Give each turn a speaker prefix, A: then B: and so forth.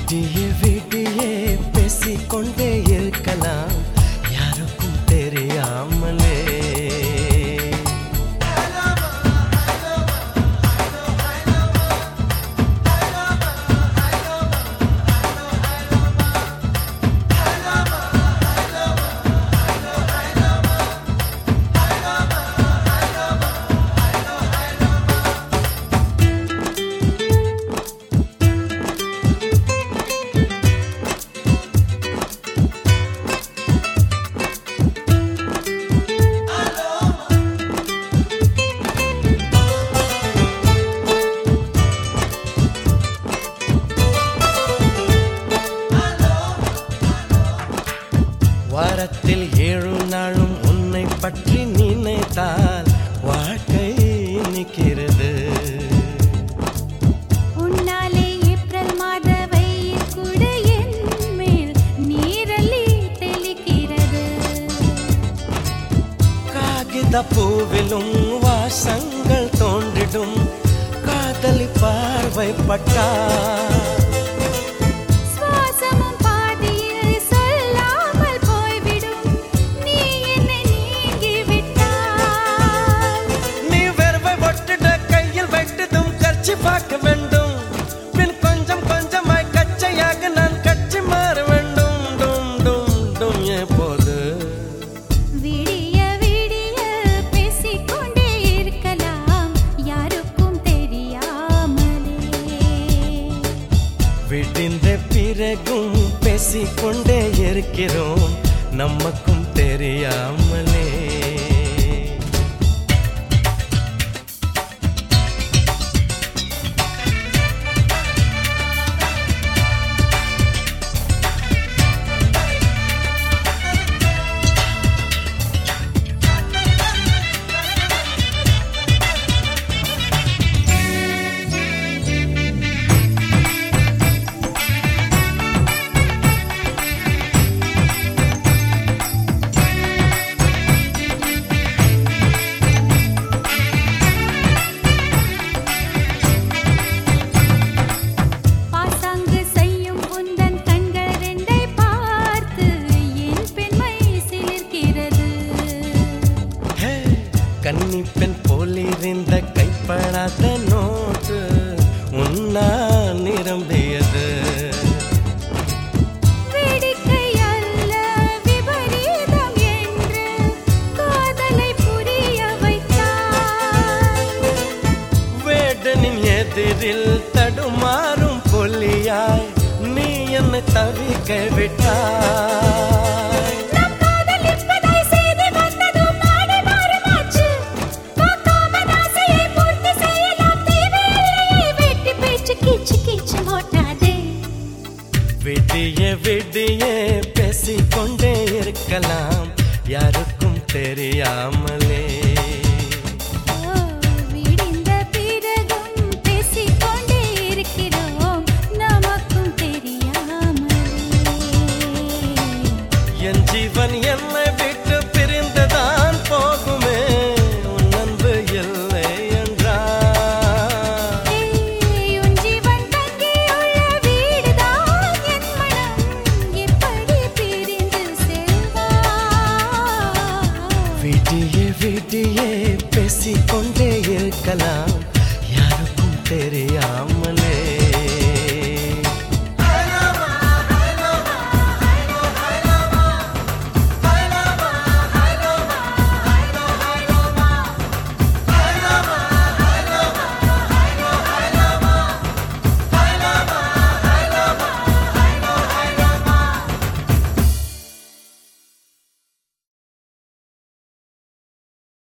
A: விடிய விடிய பேசிக்கொண்டே இருக்கலாம் யாருக்கும் தெரியாமலே வாரத்தில் ஏழு நாளும் உன்னை பற்றி நினைத்தால் வாழ்க்கை நிற்கிறது
B: உன்னாலே ஏப்ரல் மாத வெயில் கூட என் மேல் நீரலி தெளிக்கிறது
A: காகித பூவிலும் வாசங்கள் தோன்றிடும் காதலி பார்வைப்பட்டார்
B: சுவாசமும் பாதியில் சொல்லாமல் போய்விடும் நீ என்னை நீங்கி விட்டால்
A: நீ வெறுவை ஒட்டிட கையில் வெட்டதும் கட்சி பார்க்க வேண்டும் பின் கொஞ்சம் கொஞ்சமாய் கச்சையாக நான் கட்சி மாற வேண்டும் டும் டும் டும் எப்போது
B: விடிய விடிய பேசிக்கொண்டே இருக்கலாம் யாருக்கும் தெரியாமலே
A: விடிந்த பிறகும் பேசிக்கொண்டே இருக்கிறோம் நமக்கும் தெரியாமலே
B: பாசாங்கு செய்யும் உந்தன் கண்கள் ரெண்டை பார்த்து என் பெண்மை சிலிர்க்கிறது
A: ஹே, கன்னி பெண் போலிருந்த கைப்படாத நோட்டு உன்னா நிரம்பியது
B: வேடிக்கை அல்ல விபரீதம் என்று காதலை புரிய வைத்தாய்
A: வேடனின் எதிரில் தடுமாறும் புலியாய் நீ என்னை தவிக்க விட்டாய்
B: நம் காதல் இப்பதை செய்தி வந்ததும் நாடு மாறுமாச்சு பார்க்காம ஆசையை பூர்த்தி செய்யலாம் தேவையில்லையே வெட்டி பேச்சு கீச்சு கீச்சு ஓட்டாதே
A: விடிய விடிய பேசிக்கொண்டே இருக்கலாம் யாருக்கும் தெரியாமலே
B: ஓ, விடிந்த பிறகும் பேசிக்கொண்டே இருக்கிறோம் நமக்கும் தெரியாமலே
A: என் ஜீவன் என்னை விட்டு பிரிந்துதான் போகுமே உன் அன்பு இல்லை என்றார்
B: ஏய், உன் ஜீவன் தங்கியுள்ள வீடுதான் என் மனம் எப்படி பிரிந்து செல்வா
A: விடிய விடிய பேசிக்கொண்டே இருக்கலாம்